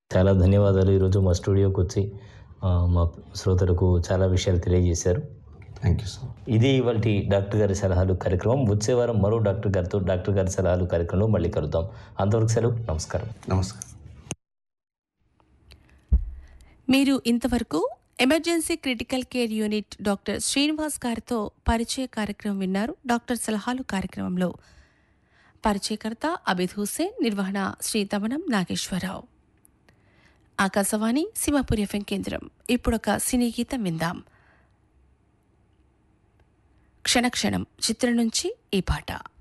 చాలా ధన్యవాదాలు ఈరోజు మా స్టూడియోకి వచ్చి ఆ, మా శ్రోతలకు చాలా విషయాలు తెలియజేశారు థ్యాంక్ యూ సార్ ఇది ఇవాళ డాక్టర్ గారి సలహాలు కార్యక్రమం వచ్చే వారం మరో డాక్టర్ గారితో డాక్టర్ గారి సలహాలు కార్యక్రమంలో మళ్ళీ కలుద్దాం అంతవరకు సెలవు నమస్కారం నమస్కారం మీరు ఇంతవరకు emergency critical care unit doctor Srinivas గారితో పరిచయ కార్యక్రమం విన్నారు డాక్టర్ సలహాలు కార్యక్రమంలో పరిచయకర్త అబిద్ హుసేన్ నిర్వహణ శ్రీ తమనం నాగేశ్వరరావు ఆకాశవాణి సింహపురి ఎఫ్ఎం కేంద్రం ఇప్పుడొక సినీ గీతం విందాం క్షణక్షణం చిత్రం నుంచి ఈ పాట